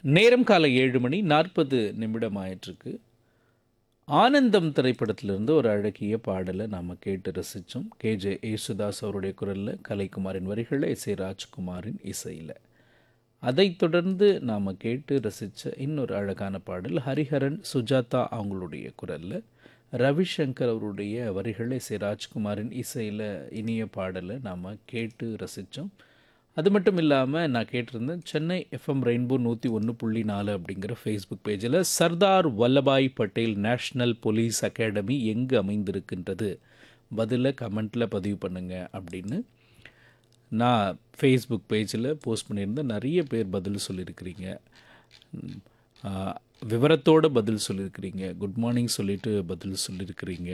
நேரம் காலை ஏழு மணி நாற்பது நிமிடம் ஆயிட்டிருக்கு ஆனந்தம் திரைப்படத்திலிருந்து ஒரு அழகிய பாடலை நாம் கேட்டு ரசித்தோம் கேஜே யேசுதாஸ் அவருடைய குரலில் கலைக்குமாரின் வரிகளில் எஸ் ஏ ராஜ்குமாரின் இசையில் அதைத் தொடர்ந்து நாம் கேட்டு ரசித்த இன்னொரு அழகான பாடல் ஹரிஹரன் சுஜாதா அவங்களுடைய குரலில் ரவிசங்கர் அவருடைய வரிகளை எஸ் ஏ ராஜ்குமாரின் இசையில் இனிய பாடலை நாம் கேட்டு ரசித்தோம் அது மட்டும் இல்லாமல் நான் கேட்டிருந்தேன் சென்னை எஃப்எம் ரெயின்போ நூற்றி ஒன்று புள்ளி நாலு அப்படிங்கிற ஃபேஸ்புக் பேஜில் Sardar Vallabhbhai Patel national police academy எங்கு அமைந்திருக்கின்றது பதிலை கமெண்ட்டில் பதிவு பண்ணுங்க அப்படின்னு நான் ஃபேஸ்புக் பேஜில் போஸ்ட் பண்ணியிருந்தேன் நிறைய பேர் பதில் சொல்லியிருக்கிறீங்க ம், ஆ, விவரத்தோட பதில் சொல்லியிருக்கிறீங்க குட் மார்னிங் சொல்லிட்டு பதில் சொல்லியிருக்கிறீங்க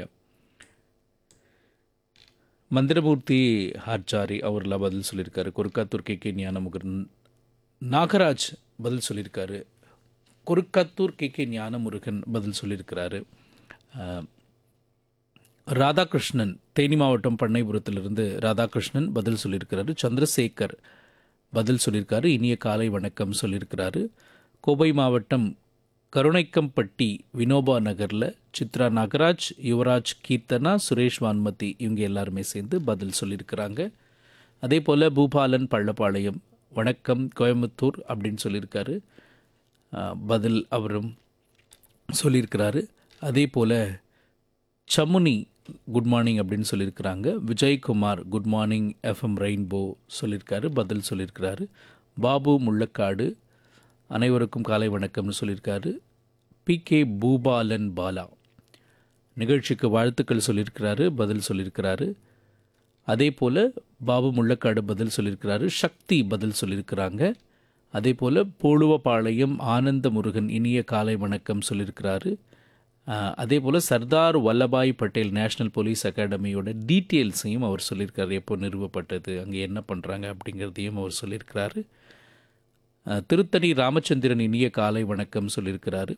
மந்திரமூர்த்தி ஹார்ஜாரி அவர்லாம் பதில் சொல்லியிருக்காரு கொருக்காத்தூர் கே கே ஞானமுருகன் நாகராஜ் பதில் சொல்லியிருக்காரு கொருக்காத்தூர் கே கே ஞானமுருகன் பதில் சொல்லியிருக்கிறாரு ஆஹ், ராதாகிருஷ்ணன் தேனி மாவட்டம் பண்ணைபுரத்திலிருந்து ராதாகிருஷ்ணன் பதில் சொல்லியிருக்கிறாரு சந்திரசேகர் பதில் சொல்லியிருக்காரு இனிய காலை வணக்கம் சொல்லியிருக்கிறாரு கோவை மாவட்டம் கருணைக்கம்பட்டி வினோபா நகரில் சித்ரா நாகராஜ் யுவராஜ் கீர்த்தனா சுரேஷ் வான்மதி இவங்க எல்லாருமே சேர்ந்து பதில் சொல்லியிருக்கிறாங்க அதே போல் பூபாலன் பள்ளப்பாளையம் வணக்கம் கோயம்புத்தூர் அப்படின்னு சொல்லியிருக்காரு ஆஹ், பதில் அவரும் சொல்லியிருக்கிறாரு அதே போல் சமுனி குட் மார்னிங் அப்படின்னு சொல்லியிருக்கிறாங்க Vijayakumar good morning F M rainbow சொல்லியிருக்காரு பதில் சொல்லியிருக்கிறாரு பாபு முள்ளக்காடு அனைவருக்கும் காலை வணக்கம்னு சொல்லியிருக்காரு பி கே பூபாலன் பாலா நிகழ்ச்சிக்கு வாழ்த்துக்கள் சொல்லியிருக்கிறாரு பதில் சொல்லியிருக்கிறாரு அதே போல் பாபு முள்ளக்காடு பதில் சொல்லியிருக்கிறாரு சக்தி பதில் சொல்லியிருக்கிறாங்க அதே போல் போழுவபாளையம் ஆனந்த முருகன் இனிய காலை வணக்கம் சொல்லியிருக்கிறாரு ஆஹ், அதே போல் சர்தார் வல்லபாய் பட்டேல் நேஷ்னல் போலீஸ் அகாடமியோட டீட்டெயில்ஸையும் அவர் சொல்லியிருக்காரு எப்போ நிறுவப்பட்டது அங்கே என்ன பண்ணுறாங்க அப்படிங்கிறதையும் அவர் சொல்லியிருக்கிறாரு ஆஹ், திருத்தணி ராமச்சந்திரன் இனிய காலை வணக்கம் சொல்லியிருக்கிறாரு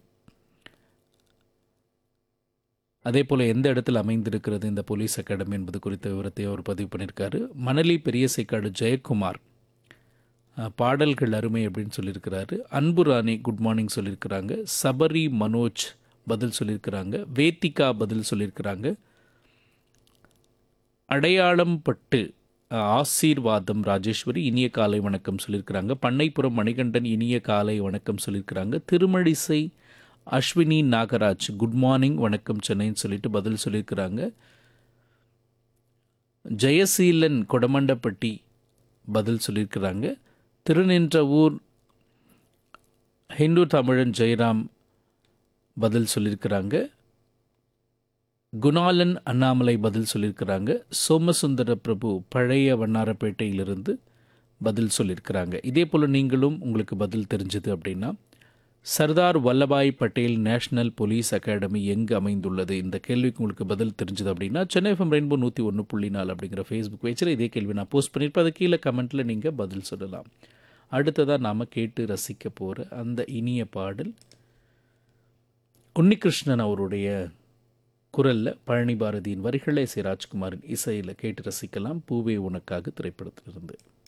அதே போல் எந்த இடத்தில் அமைந்திருக்கிறது இந்த போலீஸ் அகாடமி என்பது குறித்த விவரத்தை அவர் பதிவு பண்ணியிருக்காரு மணலி பெரியசைக்காடு ஜெயக்குமார் அஹ், பாடல்கள் அருமை அப்படின்னு சொல்லியிருக்கிறாரு அன்பு ராணி குட் மார்னிங் சொல்லியிருக்கிறாங்க சபரி மனோஜ் பதில் சொல்லியிருக்கிறாங்க வேத்திகா பதில் சொல்லியிருக்கிறாங்க அடையாளம் பட்டு அஹ், ஆசீர்வாதம் ராஜேஸ்வரி இனிய காலை வணக்கம் சொல்லியிருக்கிறாங்க பண்ணைப்புறம் மணிகண்டன் இனிய காலை வணக்கம் சொல்லியிருக்கிறாங்க திருமழிசை அஸ்வினி நாகராஜ் குட் மார்னிங் வணக்கம் சென்னைன்னு சொல்லிட்டு பதில் சொல்லியிருக்கிறாங்க ஜெயசீலன் கொடமண்டப்பட்டி பதில் சொல்லியிருக்கிறாங்க திருநின்றவூர் ஹிந்து தமிழன் ஜெயராம் பதில் சொல்லியிருக்கிறாங்க குணாலன் அண்ணாமலை பதில் சொல்லியிருக்கிறாங்க சோமசுந்தர பிரபு பழைய வண்ணாரப்பேட்டையிலிருந்து பதில் சொல்லியிருக்கிறாங்க இதே போல் நீங்களும் உங்களுக்கு பதில் தெரிஞ்சது அப்படின்னா Sardar Vallabhbhai Patel national police academy எங்கு அமைந்துள்ளது இந்த கேள்விக்கு உங்களுக்கு பதில் தெரிஞ்சது அப்படின்னா சென்னை எஃப்எம் ரெயின்போ நூற்றி ஒன்று புள்ளி நாலு அப்படிங்கிற ஃபேஸ்புக் பேஜில் இதே கேள்வி நான் போஸ்ட் பண்ணியிருப்பேன் அது கீழே கமெண்ட்டில் நீங்கள் பதில் சொல்லலாம் அடுத்ததாக நாம் கேட்டு ரசிக்க போகிற அந்த இனிய பாடல் உன்னிகிருஷ்ணன் அவருடைய குரலில் பழனி பாரதியின் வரிகளை சி ராஜ்குமாரின் இசையில் கேட்டு ரசிக்கலாம் பூவே உனக்காக திரைப்படத்திலிருந்து